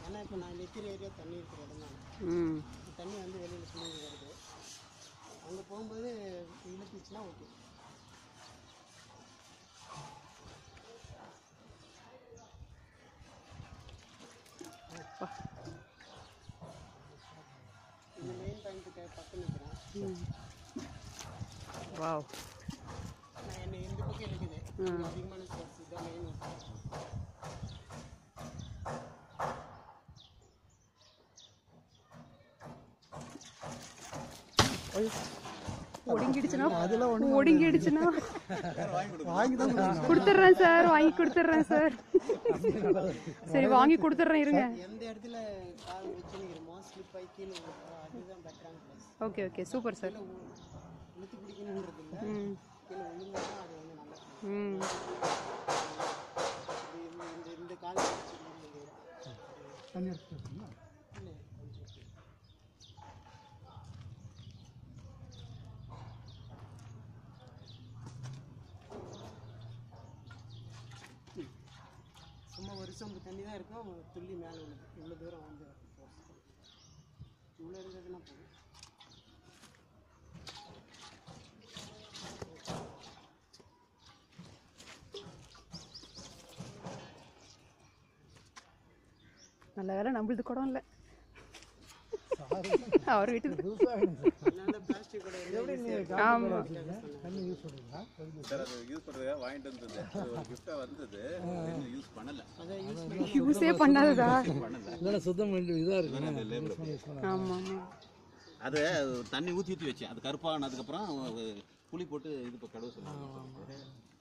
ஏன்னா இப்போ நான் நிற்கிற ஏரியா தண்ணி இருக்கிற இடம் தான் ம் தண்ணி வந்து வெளியில் சுமந்து வருது அங்கே போகும்போது இழுத்துச்சுன்னா ஓகே இந்த மெயின் பாயிண்ட்டுக்கு பக்கம் நிற்கிறேன் வாவ் நான் என்னை இந்த பக்கம் இருக்குது இங்க அதிகமான ஸ்போர்ட்ஸ் இதுதான் மெயின் ஒடுங்கிடுச்சுன்னா ஒடுங்கிடுச்சுன்னா கொடுத்துட்றேன் சார் வாங்கி கொடுத்துட்றேன் சார் சரி வாங்கி கொடுத்துட்றேன் இருங்க எந்த இடத்துல கால் வச்சு நிற்கிறோமோ ஸ்லிப் ஆகி கீழே விழுறோம் அதுதான் பெட்டரான place okay okay super sir இழுத்து பிடிக்கணுன்றது இல்லை ம் கீழே விழுந்தாலும் அது வந்து நல்லா ம் இது இந்த- இந்த இந்த கால் வச்சுக்கணும் தண்ணி எடுத்துக்கோங்க இல்லை கொஞ்சம் சும்மா ஒரு சொம்பு தண்ணி தான் இருக்கும் துள்ளி மேலே விழுது இவ்வளோ தூரம் வந்து இவ்வளோ இருந்ததுன்னா போதும் நல்ல வேலை நம்மளுது குடம் இல்லை அவர் வீட்டுது அதனால பிளாஸ்டிக் கூட ஆமா தண்ணி யூஸ் பண்ணுறீங்களா சார் அது யூஸ் பண்ணுறதுக்காக வாங்கிட்டு வந்தது அது ஒரு கிஃப்டாக வந்தது இன்னும் யூஸ் பண்ணலை அதை யூஸ் பண்ணி யூஸே பண்ணாததா பண்ணலை இதெல்லாம் சுத்தம் பண்ணி இதாக இருக்கு அந்த லேபிள் ஆமா ஆமா அது தண்ணி ஊற்றி ஊற்றி வச்சேன் அது கருப்பானதுக்கப்புறம் புளி போட்டு இது இப்போ கடவு சொல்லுவாங்க